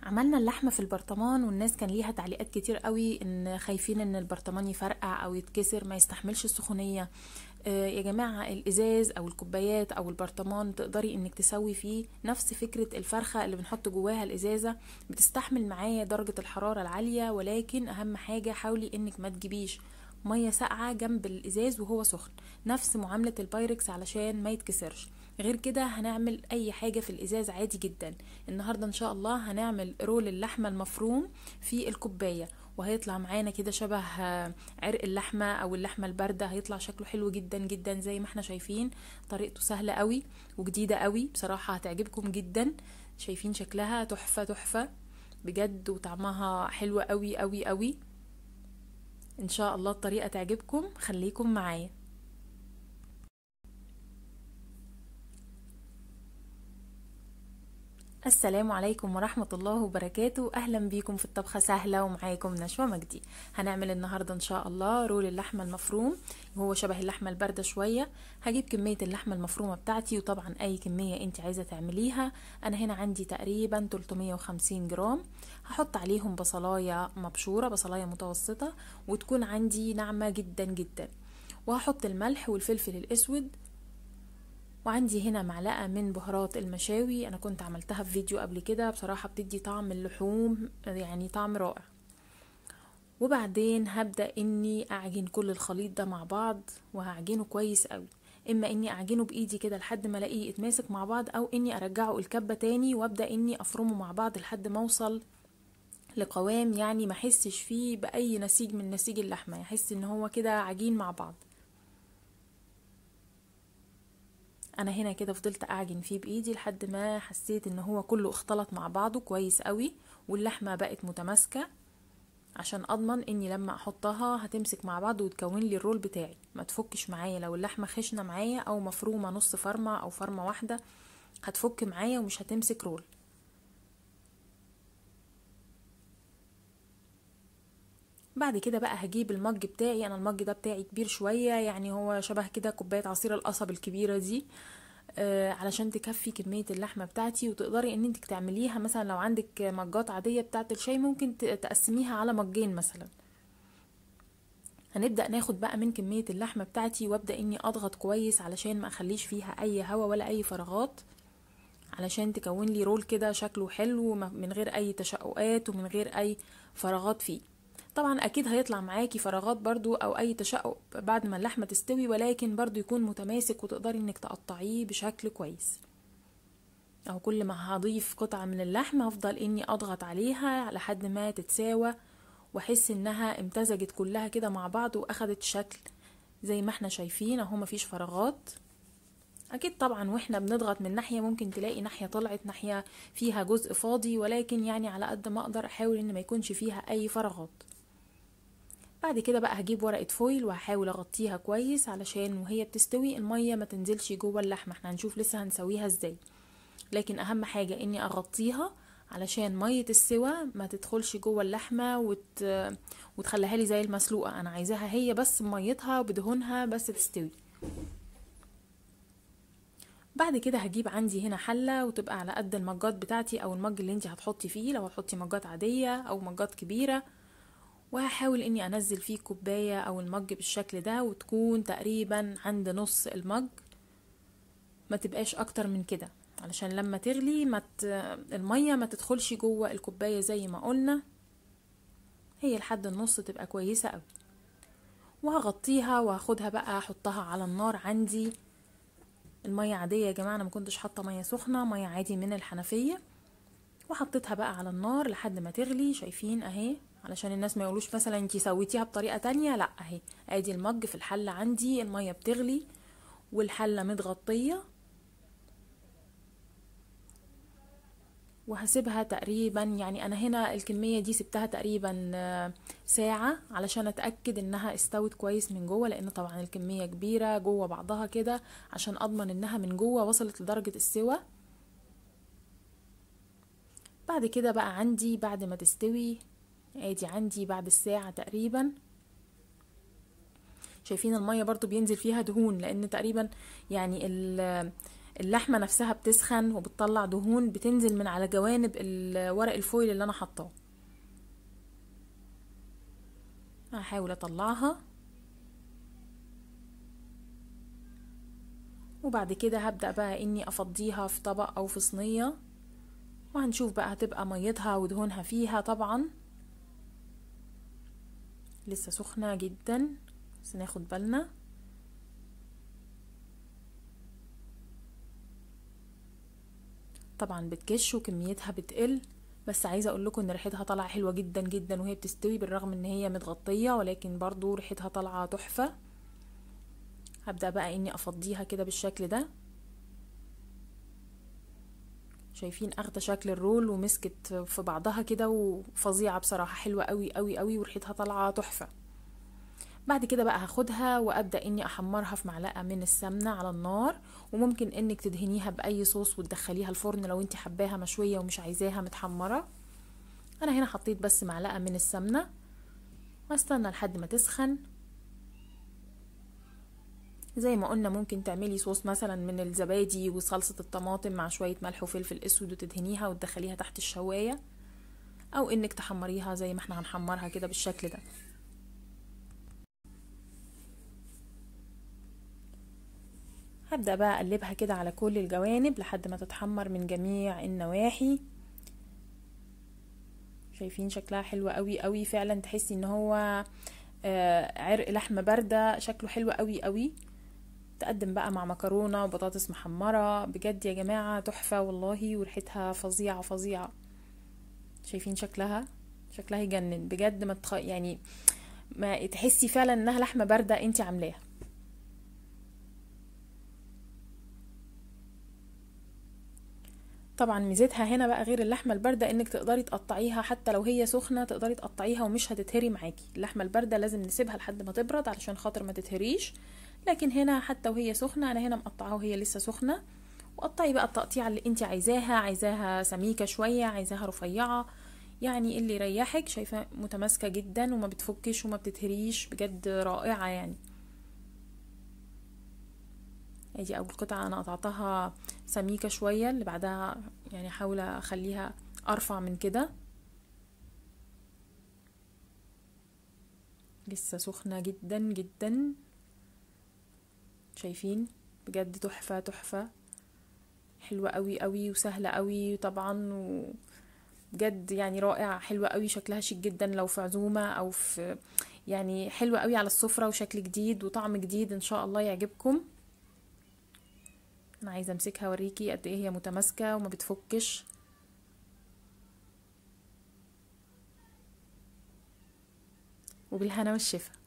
عملنا اللحمة في البرطمان والناس كان ليها تعليقات كتير قوي ان خايفين ان البرطمان يفرقع او يتكسر ما يستحملش السخونية آه، يا جماعة الازاز او الكوبايات او البرطمان تقدري انك تسوي فيه نفس فكرة الفرخة اللي بنحط جواها الازازة بتستحمل معايا درجة الحرارة العالية ولكن اهم حاجة حاولي انك ما تجيبيش مية ساقعة جنب الازاز وهو سخن نفس معاملة البايركس علشان ما يتكسرش غير كده هنعمل اي حاجة في الازاز عادي جدا النهاردة ان شاء الله هنعمل رول اللحمة المفروم في الكوباية وهيطلع معانا كده شبه عرق اللحمة او اللحمة الباردة هيطلع شكله حلو جدا جدا زي ما احنا شايفين طريقته سهلة قوي وجديدة قوي بصراحة هتعجبكم جدا شايفين شكلها تحفة تحفة بجد وطعمها حلو قوي قوي قوي ان شاء الله الطريقة تعجبكم خليكم معايا السلام عليكم ورحمة الله وبركاته أهلا بيكم في الطبخة سهلة ومعاكم نشوى مجدي هنعمل النهاردة إن شاء الله رول اللحمة المفروم وهو شبه اللحمة الباردة شوية هجيب كمية اللحمة المفرومة بتاعتي وطبعا أي كمية أنت عايزة تعمليها أنا هنا عندي تقريبا 350 جرام هحط عليهم بصلاية مبشورة بصلاية متوسطة وتكون عندي ناعمة جدا جدا وهحط الملح والفلفل الأسود وعندي هنا معلقة من بهارات المشاوي أنا كنت عملتها في فيديو قبل كده بصراحة بتدي طعم اللحوم يعني طعم رائع وبعدين هبدأ إني أعجن كل الخليط ده مع بعض وهعجنه كويس قوي إما إني أعجنه بإيدي كده لحد ما ألاقيه يتماسك مع بعض أو إني أرجعه الكبة تاني وأبدأ إني أفرمه مع بعض لحد ما أوصل لقوام يعني ما احسش فيه بأي نسيج من نسيج اللحمة يحس إن هو كده عجين مع بعض انا هنا كده فضلت اعجن فيه بايدي لحد ما حسيت ان هو كله اختلط مع بعضه كويس قوي واللحمه بقت متماسكه عشان اضمن اني لما احطها هتمسك مع بعض وتكون لي الرول بتاعي ما تفكش معايا لو اللحمه خشنه معايا او مفرومه نص فرمه او فرمه واحده هتفك معايا ومش هتمسك رول بعد كده بقى هجيب المج بتاعي انا المج ده بتاعي كبير شويه يعني هو شبه كده كوبايه عصير القصب الكبيره دي آه علشان تكفي كميه اللحمه بتاعتي وتقدري ان انت تعمليها مثلا لو عندك مجات عاديه بتاعه الشاي ممكن تقسميها على مجين مثلا هنبدا ناخد بقى من كميه اللحمه بتاعتي وابدا اني اضغط كويس علشان ما اخليش فيها اي هوا ولا اي فراغات علشان تكون لي رول كده شكله حلو من غير اي تشققات ومن غير اي فراغات فيه طبعا اكيد هيطلع معاكي فراغات برضو او اي تشقق بعد ما اللحمة تستوي ولكن برضو يكون متماسك وتقدري انك تقطعيه بشكل كويس او كل ما هضيف قطعة من اللحمة هفضل اني اضغط عليها لحد ما تتساوى واحس انها امتزجت كلها كده مع بعض واخدت شكل زي ما احنا شايفين اهو مفيش فراغات اكيد طبعا واحنا بنضغط من ناحيه ممكن تلاقي ناحيه طلعت ناحيه فيها جزء فاضي ولكن يعني على قد ما اقدر احاول ان ما يكونش فيها اي فراغات بعد كده بقى هجيب ورقة فويل وهحاول اغطيها كويس علشان وهي بتستوي المية ما تنزلش جوه اللحمة احنا هنشوف لسه هنسويها ازاي لكن اهم حاجة اني اغطيها علشان مية السوا ما تدخلش جوه اللحمة وت... وتخليها لي زي المسلوقة انا عايزاها هي بس ميتها وبدهونها بس تستوي بعد كده هجيب عندي هنا حلة وتبقى على قد المجات بتاعتي او المج اللي انت هتحطي فيه لو هتحطي مجات عادية او مجات كبيرة وهحاول اني انزل فيه كوباية او المج بالشكل ده وتكون تقريبا عند نص المج ما تبقاش اكتر من كده علشان لما تغلي ما ت... المية ما تدخلش جوه الكوباية زي ما قلنا هي لحد النص تبقى كويسة قوي وهغطيها وهاخدها بقى احطها على النار عندي المية عادية يا جماعة انا ما كنتش حاطة مية سخنة مية عادي من الحنفية وحطيتها بقى على النار لحد ما تغلي شايفين اهي علشان الناس ما يقولوش مثلا انتي سويتيها بطريقه تانية لا اهي ادي المج في الحله عندي الميه بتغلي والحله متغطيه وهسيبها تقريبا يعني انا هنا الكميه دي سبتها تقريبا ساعه علشان اتاكد انها استوت كويس من جوه لان طبعا الكميه كبيره جوه بعضها كده عشان اضمن انها من جوه وصلت لدرجه السوى بعد كده بقى عندي بعد ما تستوي ادي عندي بعد الساعة تقريبا شايفين المية برضو بينزل فيها دهون لان تقريبا يعني اللحمة نفسها بتسخن وبتطلع دهون بتنزل من على جوانب ورق الفويل اللي انا حطاه هحاول اطلعها وبعد كده هبدأ بقى اني افضيها في طبق او في صينية وهنشوف بقى هتبقى ميتها ودهونها فيها طبعا لسه سخنة جدا بس ناخد بالنا طبعا بتكش وكميتها بتقل بس عايزه اقول لكم ان ريحتها طالعه حلوه جدا جدا وهي بتستوي بالرغم ان هي متغطيه ولكن برضو ريحتها طالعه تحفه هبدا بقى اني افضيها كده بالشكل ده شايفين اخده شكل الرول ومسكت في بعضها كده وفظيعه بصراحه حلوه قوي قوي قوي وريحتها طالعه تحفه بعد كده بقى هاخدها وابدا اني احمرها في معلقه من السمنه على النار وممكن انك تدهنيها باي صوص وتدخليها الفرن لو انت حباها مشويه ومش عايزاها متحمره انا هنا حطيت بس معلقه من السمنه واستنى لحد ما تسخن زي ما قلنا ممكن تعملي صوص مثلا من الزبادي وصلصة الطماطم مع شوية ملح وفلفل اسود وتدهنيها وتدخليها تحت الشواية او انك تحمريها زي ما احنا هنحمرها كده بالشكل ده هبدأ بقى اقلبها كده على كل الجوانب لحد ما تتحمر من جميع النواحي شايفين شكلها حلو قوي قوي فعلا تحسي ان هو عرق لحمة باردة شكله حلو قوي قوي تقدم بقى مع مكرونة وبطاطس محمرة بجد يا جماعة تحفة والله وريحتها فظيعة فظيعة شايفين شكلها شكلها يجنن بجد ما تخ... يعني ما تحسي فعلا انها لحمة باردة انت عاملاها طبعا ميزتها هنا بقى غير اللحمه البارده انك تقدري تقطعيها حتى لو هي سخنه تقدري تقطعيها ومش هتتهري معاكي اللحمه البارده لازم نسيبها لحد ما تبرد علشان خاطر ما تتهريش لكن هنا حتى وهي سخنه انا هنا مقطعاها وهي لسه سخنه وقطعي بقى التقطيعه اللي انت عايزاها عايزاها سميكه شويه عايزاها رفيعه يعني اللي يريحك شايفه متماسكه جدا وما بتفكش وما بتتهريش بجد رائعه يعني ادي اول قطعة انا قطعتها سميكة شوية اللي بعدها يعني احاول اخليها ارفع من كده لسه سخنة جدا جدا شايفين بجد تحفة تحفة حلوة قوي قوي وسهلة قوي طبعا و بجد يعني رائع حلوة قوي شكلها شيك جدا لو في عزومة او في يعني حلوة قوي على السفرة وشكل جديد وطعم جديد ان شاء الله يعجبكم انا عايزه امسكها اوريكي قد ايه هي متماسكه وما بتفكش وبالهنا والشفا